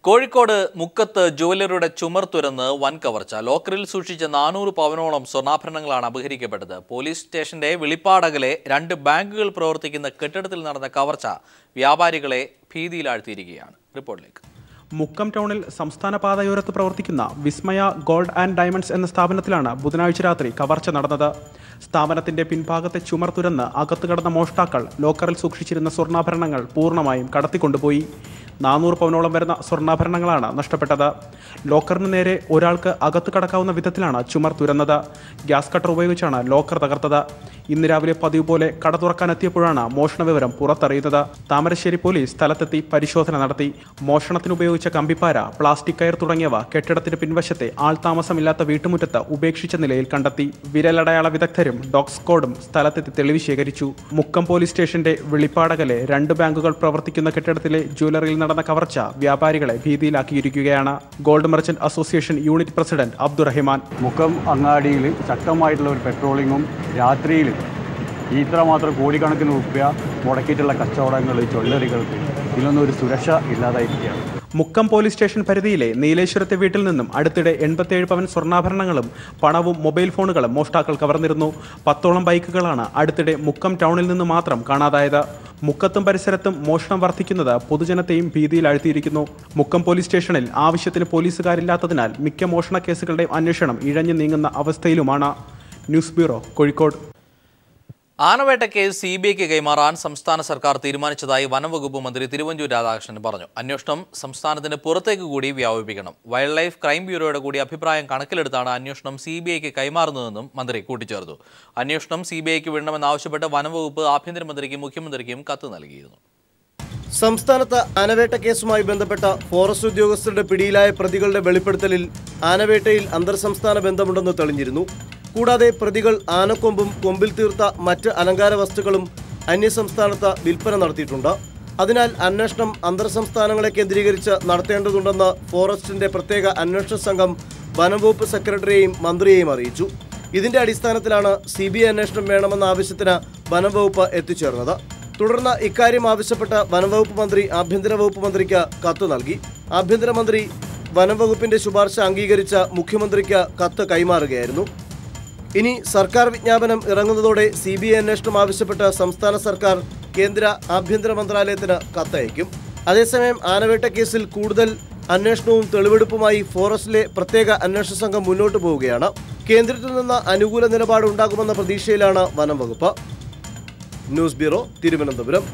കോഴിക്കോട് മുക്കത്ത് ജുവലറിയുടെ ചുമർ തുരന്ന് വൻ കവർച്ച ലോക്കറിൽ സൂക്ഷിച്ച നാനൂറ് പവനോളം സ്വർണ്ണാഭരണങ്ങളാണ് അപഹരിക്കപ്പെട്ടത് പോലീസ് സ്റ്റേഷന്റെ വെളിപ്പാടകലെ രണ്ട് ബാങ്കുകൾ പ്രവർത്തിക്കുന്ന കെട്ടിടത്തിൽ നടന്ന കവർച്ച വ്യാപാരികളെ ഭീതിയിലാഴ്ത്തിയിരിക്കുകയാണ് റിപ്പോർട്ടിലേക്ക് മുക്കം ടൗണിൽ സംസ്ഥാന പാതയോരത്ത് പ്രവർത്തിക്കുന്ന വിസ്മയ ഗോൾഡ് ആൻഡ് ഡയമണ്ട്സ് എന്ന സ്ഥാപനത്തിലാണ് ബുധനാഴ്ച രാത്രി കവർച്ച നടന്നത് സ്ഥാപനത്തിന്റെ പിൻഭാഗത്തെ ചുമർ തുരന്ന് അകത്ത് കടന്ന മോഷ്ടാക്കൾ ലോക്കറിൽ സൂക്ഷിച്ചിരുന്ന സ്വർണ്ണാഭരണങ്ങൾ പൂർണ്ണമായും കടത്തിക്കൊണ്ടുപോയി നാനൂറ് പവനോളം വരുന്ന സ്വർണ്ണാഭരണങ്ങളാണ് നഷ്ടപ്പെട്ടത് ലോക്കറിന് നേരെ ഒരാൾക്ക് അകത്ത് കടക്കാവുന്ന വിധത്തിലാണ് ചുമർ തുരന്നത് ഗ്യാസ് കട്ടർ ഉപയോഗിച്ചാണ് ലോക്കർ തകർത്തത് ഇന്ന് രാവിലെ പതിവ് പോലെ കട തുറക്കാനെത്തിയപ്പോഴാണ് മോഷണ വിവരം പുറത്തറിയുന്നത് താമരശ്ശേരി പോലീസ് സ്ഥലത്തെത്തി പരിശോധന നടത്തി മോഷണത്തിന് ഉപയോഗിച്ച കമ്പിപ്പാര പ്ലാസ്റ്റിക് കയർ തുടങ്ങിയവ കെട്ടിടത്തിന് പിൻവശത്തെ ആൾതാമസമില്ലാത്ത വീട്ടുമുറ്റത്ത് ഉപേക്ഷിച്ച നിലയിൽ കണ്ടെത്തി വിരലടയാള വിദഗ്ധരും ഡോഗ് സ്ക്വാഡും സ്ഥലത്തെത്തി തെളിവ് ശേഖരിച്ചു മുക്കം പോലീസ് സ്റ്റേഷന്റെ വെളിപ്പാടകലെ രണ്ട് ബാങ്കുകൾ പ്രവർത്തിക്കുന്ന കെട്ടിടത്തിലെ ജ്വല്ലറിയിൽ നടന്ന കവർച്ച വ്യാപാരികളെ ഭീതിയിലാക്കിയിരിക്കുകയാണ് gold merchant association unit president Abdurahiman Mukkam അങ്ങാടിയിൽ ശക്തമായിട്ടുള്ള ഒരു പെട്രോളിങ്ങും രാത്രിയിൽ ഇത്രമാത്രം കോടിക്കണക്കിന് റുപ്യ മുടക്കിയിട്ടുള്ള കച്ചവടങ്ങൾ ജ്വല്ലറികൾക്ക് ഇതിലൊന്നും ഒരു സുരക്ഷ ഇല്ലാതായിരിക്കുകയാണ് മുക്കം പോലീസ് സ്റ്റേഷൻ പരിധിയിലെ നീലേശ്വരത്തെ വീട്ടിൽ നിന്നും അടുത്തിടെ എൺപത്തിയേഴ് പവൻ സ്വർണ്ണാഭരണങ്ങളും പണവും മൊബൈൽ ഫോണുകളും മോഷ്ടാക്കൾ കവർന്നിരുന്നു പത്തോളം ബൈക്കുകളാണ് അടുത്തിടെ മുക്കം ടൗണിൽ നിന്ന് മാത്രം കാണാതായത് മുക്കത്തും പരിസരത്തും മോഷണം വർദ്ധിക്കുന്നത് പൊതുജനത്തെയും ഭീതിയിലാഴ്ത്തിയിരിക്കുന്നു മുക്കം പോലീസ് സ്റ്റേഷനിൽ ആവശ്യത്തിന് പോലീസുകാരില്ലാത്തതിനാൽ മിക്ക മോഷണ കേസുകളുടെയും അന്വേഷണം ഇഴഞ്ഞു നീങ്ങുന്ന അവസ്ഥയിലുമാണ് ന്യൂസ് ബ്യൂറോ കോഴിക്കോട് ആനവേട്ട കേസ് സി ബി ഐക്ക് കൈമാറാൻ സംസ്ഥാന സർക്കാർ തീരുമാനിച്ചതായി വനംവകുപ്പ് മന്ത്രി തിരുവഞ്ചൂർ രാധാകൃഷ്ണൻ പറഞ്ഞു അന്വേഷണം സംസ്ഥാനത്തിന് പുറത്തേക്ക് കൂടി വ്യാപിപ്പിക്കണം വൈൽഡ് ലൈഫ് ക്രൈം ബ്യൂറോയുടെ കൂടി അഭിപ്രായം കണക്കിലെടുത്താണ് അന്വേഷണം സി ബി ഐക്ക് കൈമാറുന്നതെന്നും മന്ത്രി കൂട്ടിച്ചേർത്തു അന്വേഷണം സി ബി ഐക്ക് വിടണമെന്നാവശ്യപ്പെട്ട് വനംവകുപ്പ് ആഭ്യന്തരമന്ത്രിക്കും മുഖ്യമന്ത്രിക്കും കത്ത് നൽകിയിരുന്നു സംസ്ഥാനത്ത് ആനവേട്ട കേസുമായി ബന്ധപ്പെട്ട ഫോറസ്റ്റ് ഉദ്യോഗസ്ഥരുടെ പിടിയിലായ പ്രതികളുടെ വെളിപ്പെടുത്തലിൽ ആനവേട്ടയിൽ അന്തർ സംസ്ഥാന ബന്ധമുണ്ടെന്ന് തെളിഞ്ഞിരുന്നു കൂടാതെ പ്രതികൾ ആനക്കൊമ്പും കൊമ്പിൽ തീർത്ത മറ്റ് അലങ്കാര വസ്തുക്കളും അന്യസംസ്ഥാനത്ത് വിൽപ്പന നടത്തിയിട്ടുണ്ട് അതിനാൽ അന്വേഷണം അന്തർ സംസ്ഥാനങ്ങളെ കേന്ദ്രീകരിച്ച് നടത്തേണ്ടതുണ്ടെന്ന് ഫോറസ്റ്റിന്റെ പ്രത്യേക അന്വേഷണ സംഘം വനംവകുപ്പ് സെക്രട്ടറിയെയും മന്ത്രിയെയും അറിയിച്ചു ഇതിന്റെ അടിസ്ഥാനത്തിലാണ് സി ബി ഐ അന്വേഷണം വേണമെന്ന ആവശ്യത്തിന് വനംവകുപ്പ് എത്തിച്ചേർന്നത് തുടർന്ന് ഇക്കാര്യം ആവശ്യപ്പെട്ട വനംവകുപ്പ് മന്ത്രി ആഭ്യന്തര വകുപ്പ് മന്ത്രിക്ക് കത്ത് നൽകി ആഭ്യന്തരമന്ത്രി വനംവകുപ്പിന്റെ ശുപാർശ അംഗീകരിച്ച മുഖ്യമന്ത്രിക്ക് കത്ത് കൈമാറുകയായിരുന്നു ഇനി സർക്കാർ വിജ്ഞാപനം ഇറങ്ങുന്നതോടെ സി ബി ഐ അന്വേഷണം ആവശ്യപ്പെട്ട് സംസ്ഥാന സർക്കാർ കേന്ദ്ര ആഭ്യന്തര മന്ത്രാലയത്തിന് കത്തയക്കും അതേസമയം ആനവേട്ട കേസിൽ കൂടുതൽ അന്വേഷണവും തെളിവെടുപ്പുമായി ഫോറസ്റ്റിലെ പ്രത്യേക അന്വേഷണ സംഘം മുന്നോട്ട് പോവുകയാണ് കേന്ദ്രത്തിൽ നിന്ന് അനുകൂല നിലപാട് ഉണ്ടാകുമെന്ന പ്രതീക്ഷയിലാണ് വനം വകുപ്പ് ന്യൂസ് ബ്യൂറോ തിരുവനന്തപുരം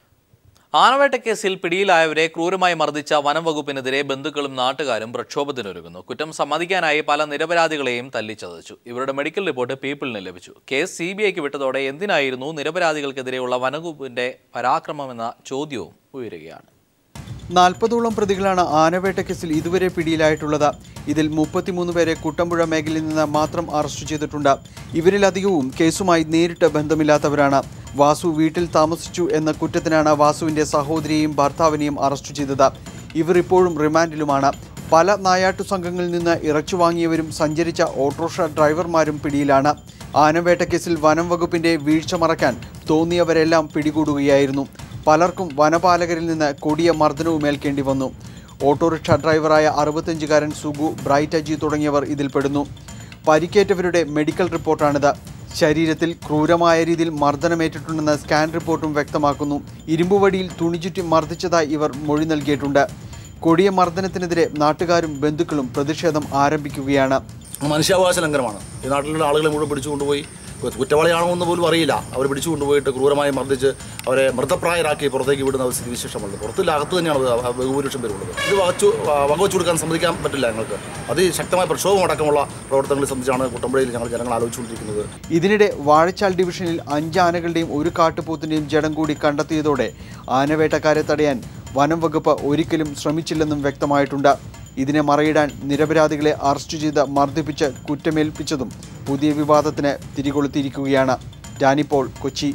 ആനവേട്ട കേസിൽ പിടിയിലായവരെ ക്രൂരമായി മർദ്ദിച്ച വനം വകുപ്പിനെതിരെ ബന്ധുക്കളും നാട്ടുകാരും പ്രക്ഷോഭത്തിനൊരുങ്ങുന്നു കുറ്റം സമ്മതിക്കാനായി പല നിരപരാധികളെയും തല്ലിച്ചതച്ചു ഇവരുടെ മെഡിക്കൽ റിപ്പോർട്ട് പീപ്പിളിന് ലഭിച്ചു കേസ് സി ബി ഐക്ക് വിട്ടതോടെ എന്തിനായിരുന്നു നിരപരാധികൾക്കെതിരെയുള്ള വനംവകുപ്പിന്റെ പരാക്രമമെന്ന ചോദ്യവും ഉയരുകയാണ് നാൽപ്പതോളം പ്രതികളാണ് ആനവേട്ട കേസിൽ ഇതുവരെ പിടിയിലായിട്ടുള്ളത് ഇതിൽ മുപ്പത്തിമൂന്ന് പേരെ കുട്ടമ്പുഴ മേഖലയിൽ നിന്ന് മാത്രം അറസ്റ്റ് ചെയ്തിട്ടുണ്ട് ഇവരിലധികവും കേസുമായി നേരിട്ട് ബന്ധമില്ലാത്തവരാണ് വാസു വീട്ടിൽ താമസിച്ചു എന്ന കുറ്റത്തിനാണ് വാസുവിന്റെ സഹോദരിയെയും ഭർത്താവിനെയും അറസ്റ്റ് ചെയ്തത് ഇവർ ഇപ്പോഴും റിമാൻഡിലുമാണ് പല നായാട്ടു സംഘങ്ങളിൽ നിന്ന് ഇറച്ചു വാങ്ങിയവരും സഞ്ചരിച്ച ഓട്ടോറിക്ഷ ഡ്രൈവർമാരും പിടിയിലാണ് ആനവേട്ട കേസിൽ വനം വകുപ്പിന്റെ വീഴ്ച മറക്കാൻ തോന്നിയവരെല്ലാം പിടികൂടുകയായിരുന്നു പലർക്കും വനപാലകരിൽ നിന്ന് കൊടിയ മർദ്ദനവും ഏൽക്കേണ്ടി വന്നു ഓട്ടോറിക്ഷ ഡ്രൈവറായ അറുപത്തഞ്ചുകാരൻ സുഗു ബ്രൈറ്റ് അജി തുടങ്ങിയവർ ഇതിൽപ്പെടുന്നു പരിക്കേറ്റവരുടെ മെഡിക്കൽ റിപ്പോർട്ടാണിത് ശരീരത്തിൽ ക്രൂരമായ രീതിയിൽ മർദ്ദനമേറ്റിട്ടുണ്ടെന്ന് സ്കാൻ റിപ്പോർട്ടും വ്യക്തമാക്കുന്നു ഇരുമ്പുവടിയിൽ തുണിചുറ്റി മർദ്ദിച്ചതായി ഇവർ മൊഴി നൽകിയിട്ടുണ്ട് കൊടിയ മർദ്ദനത്തിനെതിരെ നാട്ടുകാരും ബന്ധുക്കളും പ്രതിഷേധം ആരംഭിക്കുകയാണ് മനുഷ്യാവകാശ ലംഘനമാണ് ഈ നാട്ടിലുള്ള ആളുകളെ മുഴുവൻ പിടിച്ചുകൊണ്ടുപോയി കുറ്റവാളിയാണോ എന്ന് പോലും അറിയില്ല അവർ പിടിച്ചു കൊണ്ടുപോയിട്ട് ക്രൂരമായി മർദ്ദിച്ച് അവരെ മൃതപ്രായരാക്കി പുറത്തേക്ക് വിടുന്ന ഒരു സ്ഥിതിവിശേഷമുള്ളത് പുറത്തില്ല അകത്ത് തന്നെയാണ് ബഹു- ബഹുഭൂരിപക്ഷം പേരുള്ളത് ഇത് വകച്ചു വകവച്ചു കൊടുക്കാൻ സമ്മതിക്കാൻ പറ്റില്ല ഞങ്ങൾക്ക് അതിശക്തമായ പ്രക്ഷോഭം അടക്കമുള്ള പ്രവർത്തനങ്ങളെ സംബന്ധിച്ചാണ് കുട്ടമ്പുഴയിൽ ഞങ്ങൾ ജനങ്ങൾ ആലോചിച്ചുകൊണ്ടിരിക്കുന്നത് ഇതിനിടെ വാഴച്ചാൽ ഡിവിഷനിൽ അഞ്ച് ആനകളുടെയും ഒരു കാട്ടുപോത്തിന്റെയും ജഡം കൂടി കണ്ടെത്തിയതോടെ ആനവേട്ടക്കാരെ തടയാൻ വനം വകുപ്പ് ഒരിക്കലും ശ്രമിച്ചില്ലെന്നും വ്യക്തമായിട്ടുണ്ട് ഇതിനെ മറയിടാൻ നിരപരാധികളെ അറസ്റ്റ് ചെയ്ത് മർദ്ദിപ്പിച്ച് കുറ്റമേൽപ്പിച്ചതും പുതിയ വിവാദത്തിന് തിരികൊളുത്തിയിരിക്കുകയാണ് ഡാനിപ്പോൾ കൊച്ചി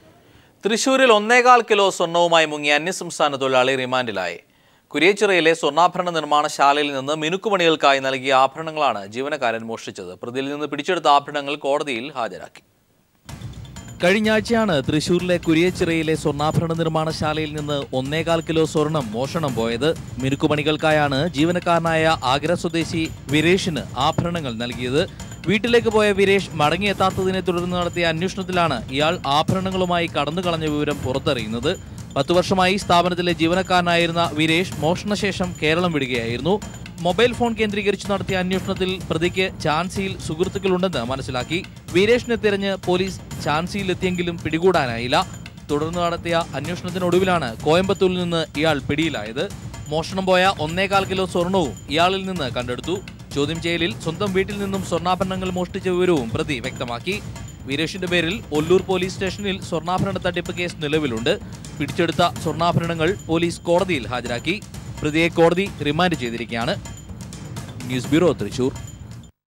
തൃശൂരിൽ ഒന്നേകാൽ കിലോ സ്വർണവുമായി മുങ്ങിയ അന്യസംസ്ഥാന തൊഴിലാളി റിമാൻഡിലായി കുരിയച്ചിറയിലെ സ്വർണ്ണാഭരണ നിർമ്മാണശാലയിൽ നിന്ന് മിനുക്കുപണികൾക്കായി നൽകിയ ആഭരണങ്ങളാണ് ജീവനക്കാരൻ മോഷ്ടിച്ചത് പ്രതിയിൽ നിന്ന് പിടിച്ചെടുത്ത ആഭരണങ്ങൾ കോടതിയിൽ ഹാജരാക്കി കഴിഞ്ഞ ആഴ്ചയാണ് തൃശൂരിലെ കുരിയച്ചിറയിലെ സ്വർണ്ണാഭരണ നിർമ്മാണശാലയിൽ നിന്ന് ഒന്നേകാൽ കിലോ സ്വർണം മോഷണം പോയത് മിനുക്കുപണികൾക്കായാണ് ജീവനക്കാരനായ ആഗ്ര സ്വദേശി വിരേഷിന് ആഭരണങ്ങൾ നൽകിയത് വീട്ടിലേക്ക് പോയ വിരേഷ് മടങ്ങിയെത്താത്തതിനെ തുടർന്ന് നടത്തിയ അന്വേഷണത്തിലാണ് ഇയാൾ ആഭരണങ്ങളുമായി കടന്നു കളഞ്ഞ വിവരം പുറത്തറിയുന്നത് പത്തു വർഷമായി സ്ഥാപനത്തിലെ ജീവനക്കാരനായിരുന്ന വിരേഷ് മോഷണശേഷം കേരളം വിടുകയായിരുന്നു മൊബൈൽ ഫോൺ കേന്ദ്രീകരിച്ച് നടത്തിയ അന്വേഷണത്തിൽ പ്രതിക്ക് ഝാൻസിയിൽ സുഹൃത്തുക്കളുണ്ടെന്ന് മനസ്സിലാക്കി വീരേഷിനെ തിരഞ്ഞ് പോലീസ് ഝാൻസിയിൽ എത്തിയെങ്കിലും പിടികൂടാനായില്ല തുടർന്ന് നടത്തിയ അന്വേഷണത്തിനൊടുവിലാണ് കോയമ്പത്തൂരിൽ നിന്ന് ഇയാൾ പിടിയിലായത് മോഷണം പോയ ഒന്നേകാൽ കിലോ സ്വർണവും ഇയാളിൽ നിന്ന് കണ്ടെടുത്തു ചോദ്യം ചെയ്യലിൽ സ്വന്തം വീട്ടിൽ നിന്നും സ്വർണ്ണാഭരണങ്ങൾ മോഷ്ടിച്ച വിവരവും പ്രതി വ്യക്തമാക്കി വീരേഷിന്റെ പേരിൽ ഒല്ലൂർ പോലീസ് സ്റ്റേഷനിൽ സ്വർണ്ണാഭരണ തട്ടിപ്പ് കേസ് നിലവിലുണ്ട് പിടിച്ചെടുത്ത സ്വർണ്ണാഭരണങ്ങൾ പോലീസ് കോടതിയിൽ ഹാജരാക്കി പ്രതിയെ കോടതി റിമാൻഡ് ചെയ്തിരിക്കുകയാണ് ന്യൂസ് ബ്യൂറോ തൃശൂർ